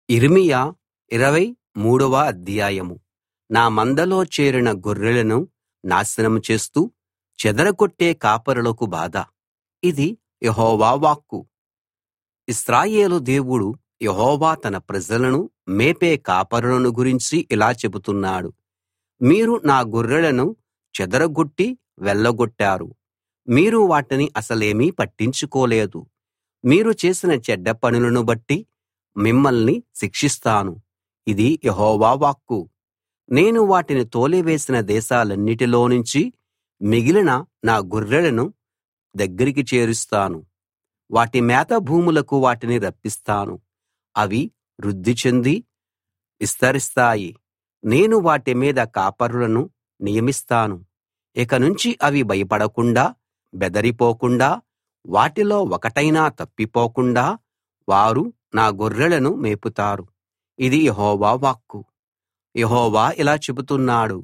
యిర్మీయా ఇరవై మూడవ అధ్యాయం నా మందలో చేరిన గొర్రెలను నాశనం చేస్తూ చెదరగొట్టే కాపరులకు బాధ ఇది యెహోవా వాక్కు ఇశ్రాయేలు దేవుడు యెహోవా తన ప్రజలను మేపే కాపరులను గురించి ఇలా చెబుతున్నాడు మీరు నా గొర్రెలను చెదరగొట్టి వెళ్ళగొట్టారు మీరు వాటిని అసలేమీ పట్టించుకోలేదు మీరు చేసిన చెడ్డ పనులను బట్టి మిమ్మల్ని శిక్షిస్తాను ఇది యెహోవా వాక్కు నేను వాటిని తోలివేసిన దేశాలన్నిటిలోనుంచి మిగిలిన నా గొర్రెలను దగ్గరికి చేరుస్తాను వాటి మేత భూములకు వాటిని రప్పిస్తాను అవి వృద్ధి చెంది విస్తరిస్తాయి నేను వాటి మీద కాపరులను నియమిస్తాను ఇకనుంచి అవి భయపడకుండా బెదరిపోకుండా వాటిలో ఒకటైనా తప్పిపోకుండా వారు నా గొర్రెలను మేపుతారు ఇది యెహోవా వాక్కు యెహోవా ఇలా చెబుతున్నాడు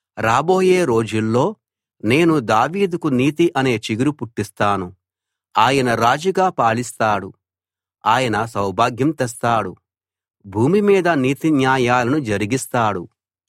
రాబోయే రోజుల్లో నేను దావీదుకు నీతి అనే చిగురు పుట్టిస్తాను ఆయన రాజుగా పాలిస్తాడు ఆయన సౌభాగ్యం తెస్తాడు భూమి మీద నీతి న్యాయాలను జరిగిస్తాడు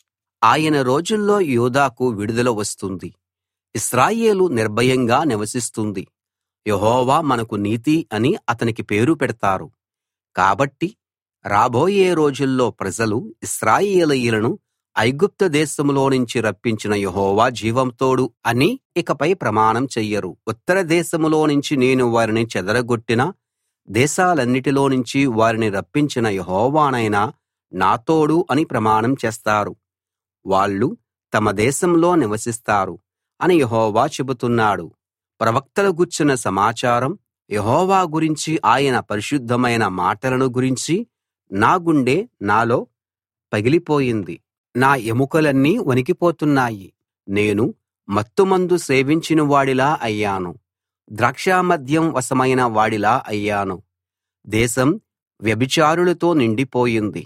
ఆయన రోజుల్లో యూదాకు విడుదల వస్తుంది ఇశ్రాయేలు నిర్భయంగా నివసిస్తుంది యెహోవా మనకు నీతి అని అతనికి పేరు పెడతారు కాబట్టి రాబోయే రోజుల్లో ప్రజలు ఇశ్రాయేలీయులను ఐగుప్తు దేశంలోనుంచి రప్పించిన యెహోవా జీవం తోడు అని ఇకపై ప్రమాణం చెయ్యరు ఉత్తర దేశంలోనుంచి నేను వారిని చెదరగొట్టిన దేశాలన్నిటిలోనుంచి వారిని రప్పించిన యెహోవానైన నా తోడు అని ప్రమాణం చేస్తారు వాళ్ళు తమ దేశంలో నివసిస్తారు అని యెహోవా చెబుతున్నాడు ప్రవక్తల గూర్చిన సమాచారం యెహోవా గురించి ఆయన పరిశుద్ధమైన మాటలను గురించి నా గుండె నాలో పగిలిపోయింది నా ఎముకలన్నీ వణికిపోతున్నాయి నేను మత్తుమందు సేవించిన వాడిలా అయ్యాను ద్రాక్షామద్యం వశమైన వాడిలా అయ్యాను దేశం వ్యభిచారులతో నిండిపోయింది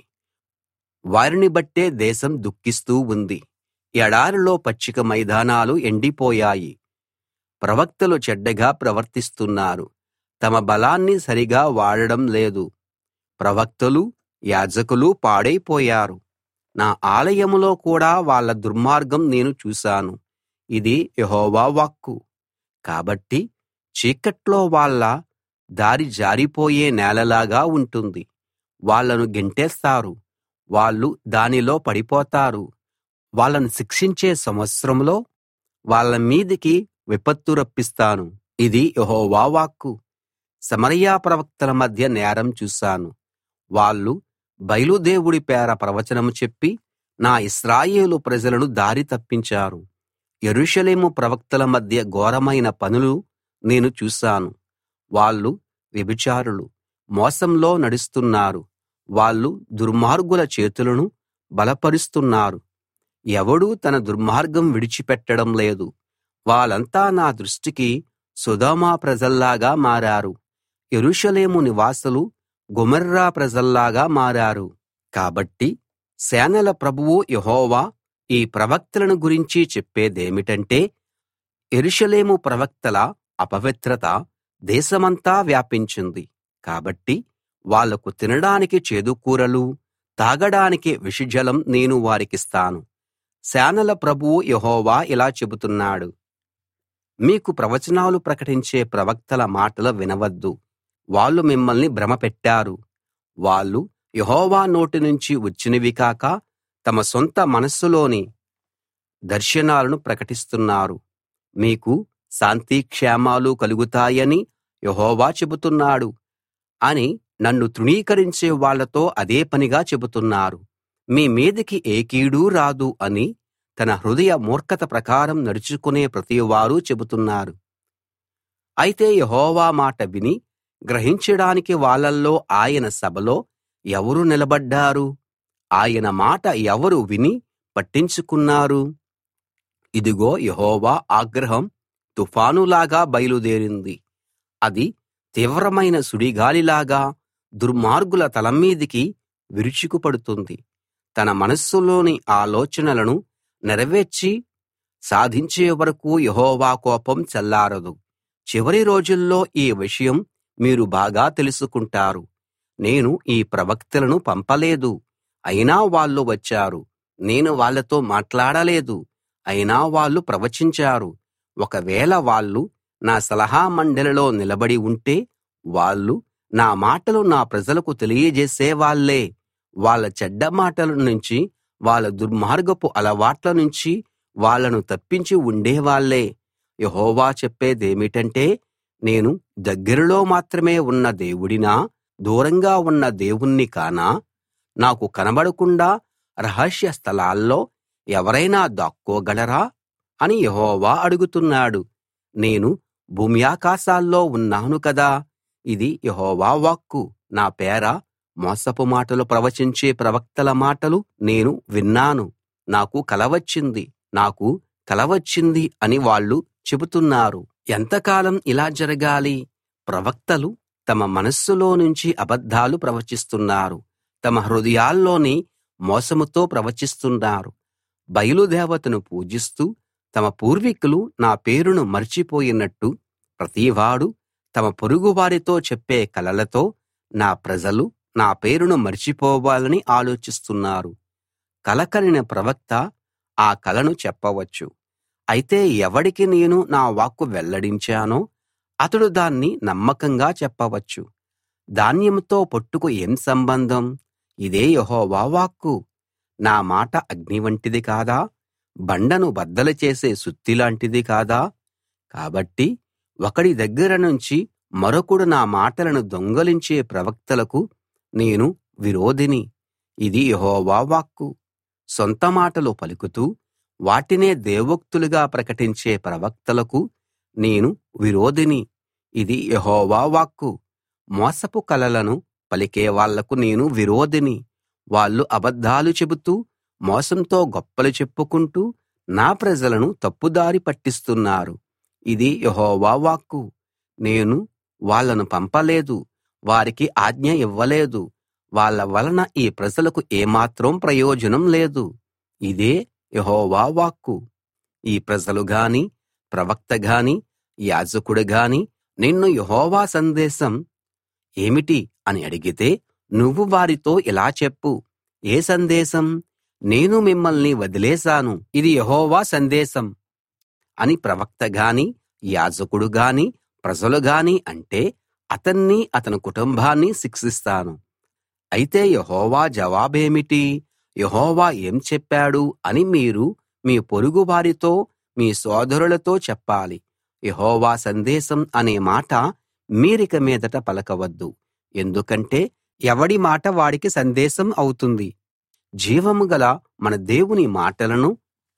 వారిని బట్టే దేశం దుఃఖిస్తూ ఉంది ఎడారిలో పచ్చిక మైదానాలు ఎండిపోయాయి ప్రవక్తలు చెడ్డగా ప్రవర్తిస్తున్నారు తమ బలాన్ని సరిగా వాడడం లేదు ప్రవక్తలు యాజకులు పాడైపోయారు నా ఆలయంలో కూడా వాళ్ళ దుర్మార్గం నేను చూశాను ఇది యెహోవా వాక్కు కాబట్టి చీకట్లో వాళ్ళ దారి జారిపోయే నేలలాగా ఉంటుంది వాళ్ళను గెంటేస్తారు వాళ్ళు దానిలో పడిపోతారు వాళ్ళను శిక్షించే సంవత్సరంలో వాళ్ళ మీదికి విపత్తు రప్పిస్తాను ఇది యెహోవా వాక్కు సమరయ ప్రవక్తల మధ్య నేరం చూశాను వాళ్ళు బయలుదేవుడి పేర ప్రవచనం చెప్పి నా ఇశ్రాయేలు ప్రజలను దారి తప్పించారు యెరూషలేము ప్రవక్తల మధ్య ఘోరమైన పనులు నేను చూశాను వాళ్ళు వ్యభిచారులు మోసంలో నడుస్తున్నారు వాళ్ళు దుర్మార్గుల చేతులను బలపరుస్తున్నారు ఎవడూ తన దుర్మార్గం విడిచిపెట్టడం లేదు వాళ్ళంతా నా దృష్టికి సొదొమ ప్రజల్లాగా మారారు యెరూషలేము నివాసులు గొమొర్రా ప్రజల్లాగా మారారు కాబట్టి సేనల ప్రభువు యెహోవా ఈ ప్రవక్తలను గురించి చెప్పేదేమిటంటే యెరూషలేము ప్రవక్తల అపవిత్రత దేశమంతా వ్యాపించింది కాబట్టి వాళ్లకు తినడానికి చేదుకూరలు తాగడానికి విషజలం నేను వారికిస్తాను సేనల ప్రభువు యెహోవా ఇలా చెబుతున్నాడు మీకు ప్రవచనాలు ప్రకటించే ప్రవక్తల మాటలు వినవద్దు వాళ్ళు మిమ్మల్ని భ్రమపెట్టారు వాళ్ళు యెహోవా నోటి నుంచి వచ్చినవి కాక తమ సొంత మనస్సులోని దర్శనాలను ప్రకటిస్తున్నారు మీకు శాంతి క్షేమాలు కలుగుతాయని యెహోవా చెబుతున్నాడు అని నన్ను తృణీకరించే వాళ్ళతో అదే పనిగా చెబుతున్నారు మీ మీదికి ఏ కీడూ రాదు అని తన హృదయ మూర్ఖత ప్రకారం నడుచుకునే ప్రతివారూ చెబుతున్నారు అయితే యెహోవా మాట విని గ్రహించడానికి వాళ్ళల్లో ఆయన సభలో ఎవరు నిలబడ్డారు ఆయన మాట ఎవరు విని పట్టించుకున్నారు ఇదిగో యెహోవా ఆగ్రహం తుఫానులాగా బయలుదేరింది అది తీవ్రమైన సుడిగాలిలాగా దుర్మార్గుల తల మీదికి విరుచుకుపడుతుంది తన మనస్సులోని ఆలోచనలను నెరవేర్చి సాధించే వరకు యెహోవా కోపం చల్లారదు చివరి రోజుల్లో ఈ విషయం మీరు బాగా తెలుసుకుంటారు నేను ఈ ప్రవక్తలను పంపలేదు అయినా వాళ్ళు వచ్చారు నేను వాళ్ళతో మాట్లాడలేదు అయినా వాళ్ళు ప్రవచించారు ఒకవేళ వాళ్ళు నా సలహా మండలిలో నిలబడి ఉంటే వాళ్ళు నా మాటలు నా ప్రజలకు తెలియజేసేవాళ్ళే వాళ్ళ చెడ్డ మాటల నుంచి వాళ్ళ దుర్మార్గపు అలవాట్ల నుంచి వాళ్ళను తప్పించి ఉండేవాళ్ళే యెహోవా చెప్పేదేమిటంటే నేను దగ్గరలో మాత్రమే ఉన్న దేవుడినా దూరంగా ఉన్న దేవుణ్ణి కానా నాకు కనబడకుండా రహస్య స్థలాల్లో ఎవరైనా దాక్కోగలరా అని యెహోవా అడుగుతున్నాడు నేను భూమ్యాకాశాల్లో ఉన్నాను కదా ఇది యెహోవా వాక్కు నా పేర మోసపు మాటలు ప్రవచించే ప్రవక్తల మాటలు నేను విన్నాను నాకు కల వచ్చింది నాకు కల వచ్చింది అని వాళ్ళు చెబుతున్నారు ఎంతకాలం ఇలా జరగాలి ప్రవక్తలు తమ మనస్సులో నుంచి అబద్ధాలు ప్రవచిస్తున్నారు తమ హృదయాల్లోని మోసముతో ప్రవచిస్తున్నారు బయలుదేవతను పూజిస్తూ తమ పూర్వీకులు నా పేరును మర్చిపోయినట్టు ప్రతివాడు తమ పొరుగువారితో చెప్పే కలలతో నా ప్రజలు నా పేరును మర్చిపోవాలని ఆలోచిస్తున్నారు కల కనిన ప్రవక్త ఆ కలను చెప్పవచ్చు అయితే ఎవడికి నేను నా వాక్కు వెల్లడించానో అతడు దాన్ని నమ్మకంగా చెప్పవచ్చు ధాన్యంతో పొట్టుకు ఏం సంబంధం ఇదే యెహోవా వాక్కు నా మాట అగ్ని వంటిది కాదా బండను బద్దలు చేసే సుత్తిలాంటిది కాదా కాబట్టి ఒకడి దగ్గర నుంచి మరొకడు నా మాటలను దొంగలించే ప్రవక్తలకు నేను విరోధిని ఇది యెహోవా వాక్కు సొంత మాటలు పలుకుతూ వాటినే దేవోక్తులుగా ప్రకటించే ప్రవక్తలకు నేను విరోధిని ఇది యెహోవా వాక్కు మోసపు కలలను పలికే వాళ్లకు నేను విరోధిని వాళ్ళు అబద్ధాలు చెబుతూ మోసంతో గొప్పలు చెప్పుకుంటూ నా ప్రజలను తప్పుదారి పట్టిస్తున్నారు ఇది యెహోవా వాక్కు నేను వాళ్ళను పంపలేదు వారికి ఆజ్ఞ ఇవ్వలేదు వాళ్ళ వలన ఈ ప్రజలకు ఏమాత్రం ప్రయోజనం లేదు ఇదే యెహోవా వాక్కు ఈ ప్రజలు గాని ప్రవక్త గాని యాజకుడు గాని నిన్ను యెహోవా సందేశం ఏమిటి అని అడిగితే నువ్వు వారితో ఇలా చెప్పు ఏ సందేశం నేను మిమ్మల్ని వదిలేశాను ఇది యెహోవా సందేశం అని ప్రవక్త గాని యాజకుడు గాని ప్రజలు గాని అంటే అతన్ని అతని కుటుంబాన్ని శిక్షిస్తాను అయితే యెహోవా జవాబేమిటి యెహోవా ఏం చెప్పాడు అని మీరు మీ పొరుగు వారితో మీ సోదరులతో చెప్పాలి యెహోవా సందేశం అనే మాట మీరిక మీదట పలకవద్దు ఎందుకంటే ఎవడి మాట వాడికి సందేశం అవుతుంది జీవం గల మన దేవుని మాటలను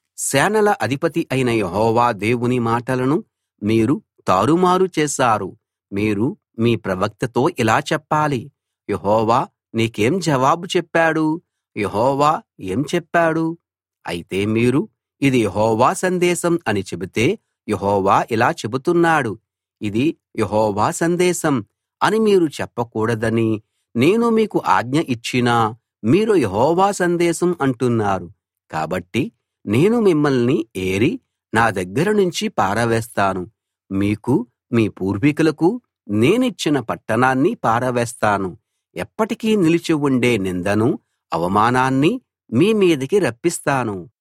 సేనల అధిపతి అయిన యెహోవా దేవుని మాటలను మీరు తారుమారు చేశారు మీరు మీ ప్రవక్తతో ఇలా చెప్పాలి యెహోవా నీకేం జవాబు చెప్పాడు యెహోవా ఏం చెప్పాడు అయితే మీరు ఇది యెహోవా సందేశం అని చెబితే యెహోవా ఇలా చెబుతున్నాడు ఇది యెహోవా సందేశం అని మీరు చెప్పకూడదని నేను మీకు ఆజ్ఞ ఇచ్చినా మీరు యెహోవా సందేశం అంటున్నారు కాబట్టి నేను మిమ్మల్ని ఏరి నా దగ్గర నుంచి పారవేస్తాను మీకు మీ పూర్వీకులకు నేనిచ్చిన పట్టణాన్ని పారవేస్తాను ఎప్పటికీ నిలిచి ఉండే నిందను అవమానాన్ని మీ మీదికి రప్పిస్తాను